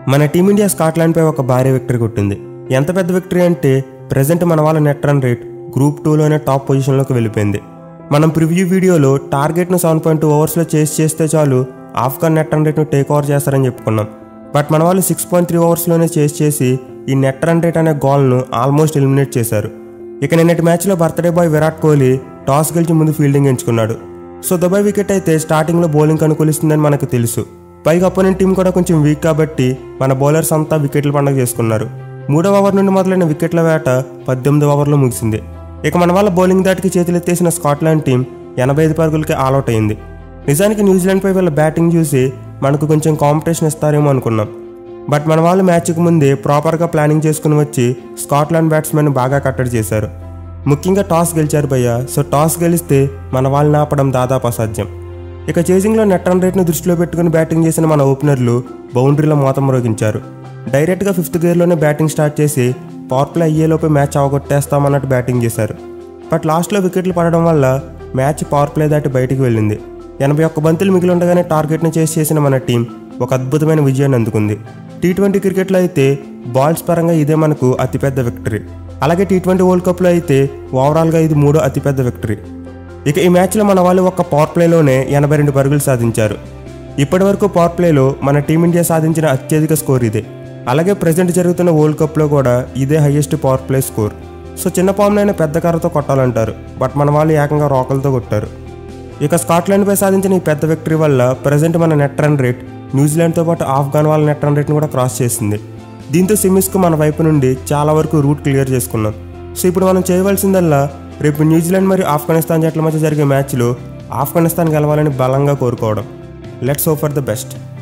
మన టీమిండియా స్కాట్లాండ్పై ఒక భారీ విక్టరీ కొట్టింది ఎంత పెద్ద విక్టరీ అంటే ప్రజెంట్ మన వాళ్ళ నెట్ రన్ రేట్ గ్రూప్ టూలోనే టాప్ పొజిషన్లోకి వెళ్ళిపోయింది మనం ప్రివ్యూ వీడియోలో టార్గెట్ను సెవెన్ పాయింట్ టూ ఓవర్స్లో చేసి చేస్తే చాలు ఆఫ్ఘన్ నెట్ రన్ రేట్ను టేక్ ఓవర్ చేస్తారని చెప్పుకున్నాం బట్ మన వాళ్ళు సిక్స్ పాయింట్ త్రీ ఓవర్స్లోనే చేసి చేసి ఈ నెట్ రన్ రేట్ అనే గోల్ను ఆల్మోస్ట్ ఎలిమినేట్ చేశారు ఇక నిన్నటి మ్యాచ్లో birthday boy Virat Kohli toss గెలిచి ముందు ఫీల్డింగ్ ఎంచుకున్నాడు సో దుబాయ్ వికెట్ అయితే స్టార్టింగ్లో బౌలింగ్ అనుకూలిస్తుందని మనకు తెలుసు పైగా అపోనెంట్ టీం కూడా కొంచెం వీక్ కాబట్టి మన బౌలర్స్ అంతా వికెట్ల పండగ చేసుకున్నారు మూడవ ఓవర్ నుండి మొదలైన వికెట్ల వేట పద్దెనిమిది ఓవర్లో ముగిసింది ఇక మన వాళ్ళ బౌలింగ్ దాటికి చేతులెత్తేసిన స్కాట్లాండ్ టీం ఎనభై ఐదు పరుగులకి ఆల్అౌట్ అయింది నిజానికి న్యూజిలాండ్పై వీళ్ళ బ్యాటింగ్ చూసి మనకు కొంచెం కాంపిటీషన్ ఇస్తారేమో అనుకున్నాం బట్ మన వాళ్ళు మ్యాచ్కి ముందే ప్రాపర్గా ప్లానింగ్ చేసుకుని వచ్చి స్కాట్లాండ్ బ్యాట్స్మెన్ బాగా కట్టడి చేశారు ముఖ్యంగా టాస్ గెలిచారు భయ్య సో టాస్ గెలిస్తే మన వాళ్ళని ఆపడం దాదాపు అసాధ్యం ఇక చేజింగ్లో నెట్ రన్ రేట్ను దృష్టిలో పెట్టుకుని బ్యాటింగ్ చేసిన మన ఓపెనర్లు బౌండరీలో మోత మ్రోగించారు డైరెక్ట్గా ఫిఫ్త్ గేర్లోనే బ్యాటింగ్ స్టార్ట్ చేసి పవర్ ప్లే అయ్యేలోపే మ్యాచ్ అవగొట్టేస్తామన్నట్టు బ్యాటింగ్ చేశారు బట్ లాస్ట్లో వికెట్లు పడడం వల్ల మ్యాచ్ పవర్ ప్లే దాటి బయటికి వెళ్ళింది ఎనభై ఒక్క బంతులు మిగిలి ఉండగానే టార్గెట్ను చేసి చేసిన మన టీం ఒక అద్భుతమైన విజయాన్ని అందుకుంది టీ ట్వంటీ క్రికెట్లో అయితే బాల్స్ పరంగా ఇదే మనకు అతిపెద్ద విక్టరీ అలాగే టీ ట్వంటీ వరల్డ్ కప్లో అయితే ఓవరాల్గా ఇది మూడో అతిపెద్ద విక్టరీ ఇక ఈ మ్యాచ్లో మన వాళ్ళు ఒక్క పవర్ ప్లేలోనే ఎనభై రెండు పరుగులు సాధించారు ఇప్పటి వరకు పవర్ ప్లేలో మన టీమిండియా సాధించిన అత్యధిక స్కోర్ ఇదే అలాగే ప్రజెంట్ జరుగుతున్న వరల్డ్ కప్లో కూడా ఇదే highest power play score so చిన్న పామునైనా పెద్ద కర్రతో కొట్టాలంటారు బట్ మన వాళ్ళు ఏకంగా రోకలతో కొట్టారు ఇక స్కాట్లాండ్పై సాధించిన ఈ పెద్ద విక్టరీ వల్ల ప్రజెంట్ మన నెట్ రన్ రేట్ న్యూజిలాండ్తో పాటు ఆఫ్ఘన్ వాళ్ళ నెట్ రన్ రేట్ని కూడా క్రాస్ చేసింది దీంతో సిమ్మిస్కు మన వైపు నుండి చాలా వరకు రూట్ క్లియర్ చేసుకున్నాం సో ఇప్పుడు మనం చేయవలసిందల్లా రేపు న్యూజిలాండ్ మరియు ఆఫ్ఘనిస్తాన్ జట్ల మధ్య జరిగే మ్యాచ్లో ఆఫ్ఘనిస్తాన్ గెలవాలని బలంగా కోరుకోవడం let's hope for the best